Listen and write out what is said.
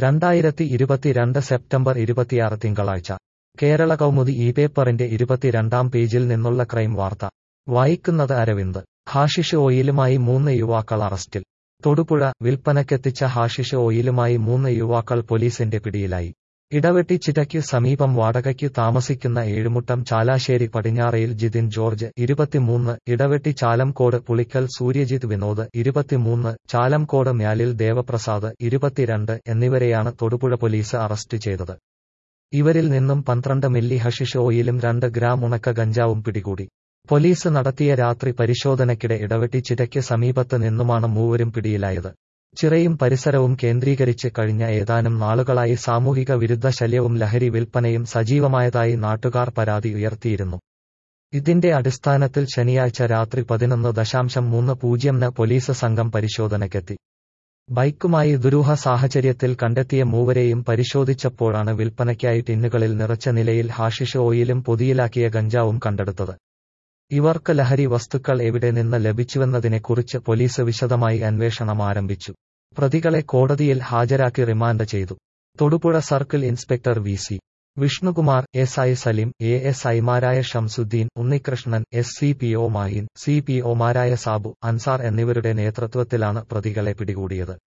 രണ്ടായിരത്തി ഇരുപത്തിരണ്ട് സെപ്റ്റംബർ ഇരുപത്തിയാറ് തിങ്കളാഴ്ച കേരള കൗമുദി ഈ പേപ്പറിന്റെ ഇരുപത്തിരണ്ടാം പേജിൽ നിന്നുള്ള ക്രൈം വാർത്ത വായിക്കുന്നത് അരവിന്ദ് ഹാഷിഷ് ഓയിലുമായി മൂന്ന് യുവാക്കൾ അറസ്റ്റിൽ തൊടുപുഴ വിൽപ്പനക്കെത്തിച്ച ഹാഷിഷ് ഓയിലുമായി മൂന്ന് യുവാക്കൾ പോലീസിന്റെ പിടിയിലായി ഇടവെട്ടി ചിറ്റയ്ക്കു സമീപം വാടകയ്ക്കു താമസിക്കുന്ന ഏഴുമുട്ടം ചാലാശ്ശേരി പടിഞ്ഞാറയിൽ ജിതിൻ ജോർജ് ഇരുപത്തിമൂന്ന് ഇടവെട്ടി ചാലംകോട് പുളിക്കൽ സൂര്യജിത്ത് വിനോദ് ഇരുപത്തിമൂന്ന് ചാലംകോട് മ്യാലിൽ ദേവപ്രസാദ് ഇരുപത്തിരണ്ട് എന്നിവരെയാണ് തൊടുപുഴ പോലീസ് അറസ്റ്റ് ചെയ്തത് ഇവരിൽ നിന്നും പന്ത്രണ്ട് മില്ലി ഹഷിഷ് ഓയിലും രണ്ട് ഗ്രാം ഉണക്ക ഗഞ്ചാവും പിടികൂടി പോലീസ് നടത്തിയ രാത്രി പരിശോധനയ്ക്കിടെ ഇടവെട്ടി ചിറ്റയ്ക്ക് സമീപത്ത് നിന്നുമാണ് മൂവരും പിടിയിലായത് ചിറയും പരിസരവും കേന്ദ്രീകരിച്ച് കഴിഞ്ഞ ഏതാനും നാളുകളായി സാമൂഹിക വിരുദ്ധ ശല്യവും ലഹരി വിൽപ്പനയും സജീവമായതായി നാട്ടുകാർ പരാതി ഉയർത്തിയിരുന്നു ഇതിന്റെ അടിസ്ഥാനത്തിൽ ശനിയാഴ്ച രാത്രി പതിനൊന്ന് ദശാംശം മൂന്ന് പൂജ്യംന് പോലീസ് സംഘം പരിശോധനയ്ക്കെത്തി ബൈക്കുമായി ദുരൂഹ സാഹചര്യത്തിൽ കണ്ടെത്തിയ മൂവരെയും പരിശോധിച്ചപ്പോഴാണ് വിൽപ്പനയ്ക്കായി ടിന്നുകളിൽ നിറച്ച നിലയിൽ ഹാഷിഷ് ഓയിലും പൊതിയിലാക്കിയ ഗഞ്ചാവും കണ്ടെടുത്തത് ഇവർക്ക് ലഹരി വസ്തുക്കൾ എവിടെ നിന്ന് ലഭിച്ചുവെന്നതിനെക്കുറിച്ച് പോലീസ് വിശദമായി അന്വേഷണം ആരംഭിച്ചു പ്രതികളെ കോടതിയിൽ ഹാജരാക്കി റിമാൻഡ് ചെയ്തു Thodupuzha circle inspector V C Vishnukumar S I Salim A S ഐമാരായ Shamsuddin Unnikrishnan S C P O Mayin C P ഒമാരായ സാബു അൻസാർ എന്നിവരുടെ നേതൃത്വത്തിലാണ് പ്രതികളെ പിടികൂടിയത്